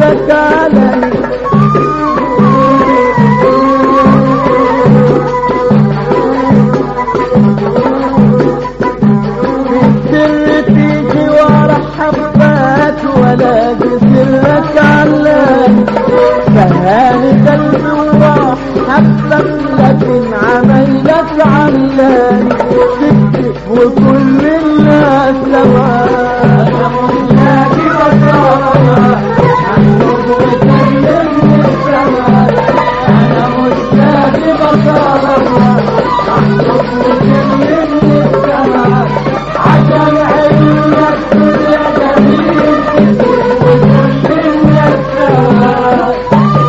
سرك علي السر تيجي ورا حبات ولا سرك علي فهاني قلبي وراح حبك لكن عميلك علاني تكتب وكل الناس سواء عشان عينك يا جميل وكل الناس سواء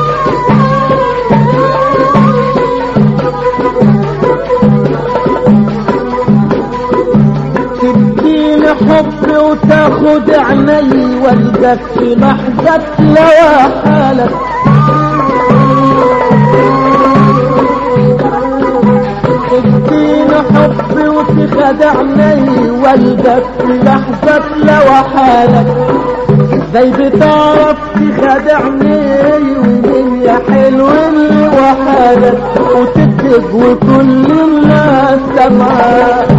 تديني حب وتاخد عيني والقاك في لحظة لوا حالك تديني حب وتاخد عيني والقاك في لحظة لوا حالك ازاي بتعرف تخدعني ومين يا حلو اللي وحالك وتكتب وكل الناس سمعك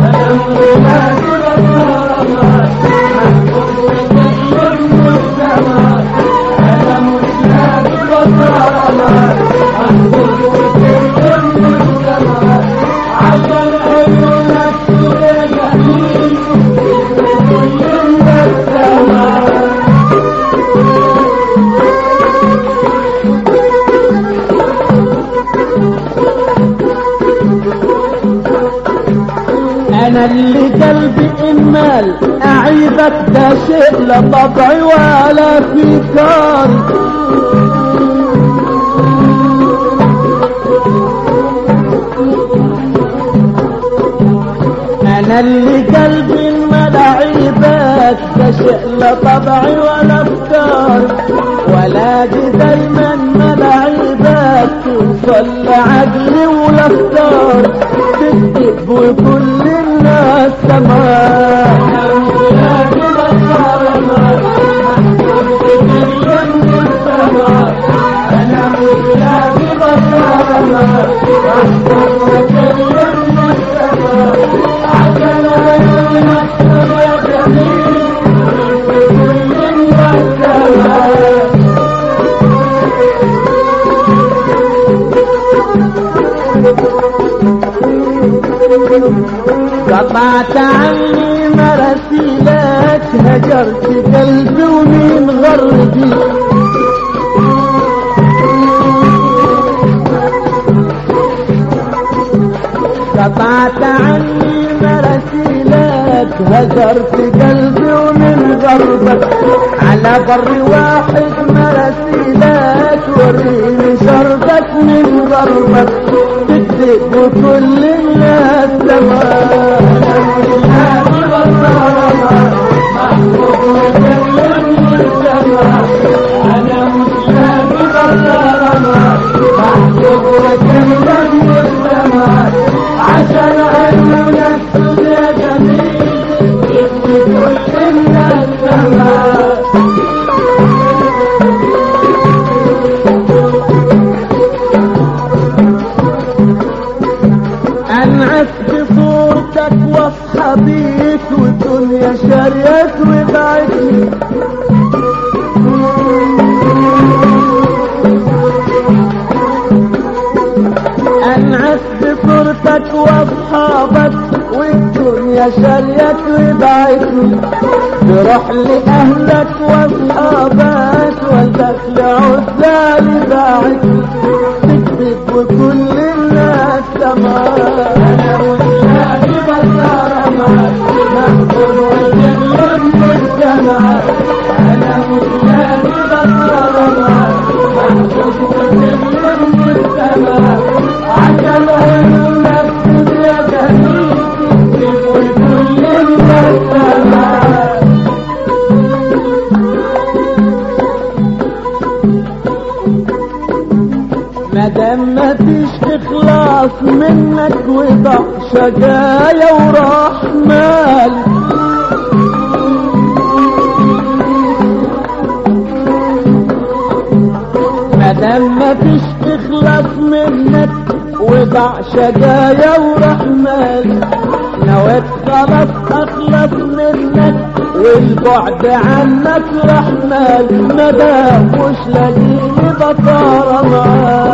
انا اللي قلبي امال اعيبك ده شيء لا طبعي ولا في كاري انا اللي قلبي امال اعيبك ده شيء لا طبعي ولا افكار ولا دي دايما ملاعيبك توصل لعقلي والافكار تكتب وكل الناس سماع قطعت عني مراسيلك هجرت قلبي ومين غربي قطعت عني مراسيلك هجرت قلبي ومن غربك على بر واحد مراسيلك وريني شربك من غربك تكذب وكل الناس عشان عيونك يا جميل كل الناس سماء انعس بصورتك واصحى بيك والدنيا شريت وبعتني انعس بصورتك واصحابك والدنيا شريت وبعتني تروح لاهلك واصحابك والدك لعزالي باعتني تكذب وكل الناس تمام انا والشعب بصرمك مقبول وجنب مجتمع انا والشعب بصرمك مقبول وجنب مجتمع عشان عيونك يا جميل تكذب وكل الناس تمام مادام مفيش اخلاص منك وضع شجايا وراح مالك مادام مفيش اخلاص منك وضع شجايا ورحمن نويت خلاص اخلص منك والبعد عنك رحمن مدام مش لاقيني بطارة معاك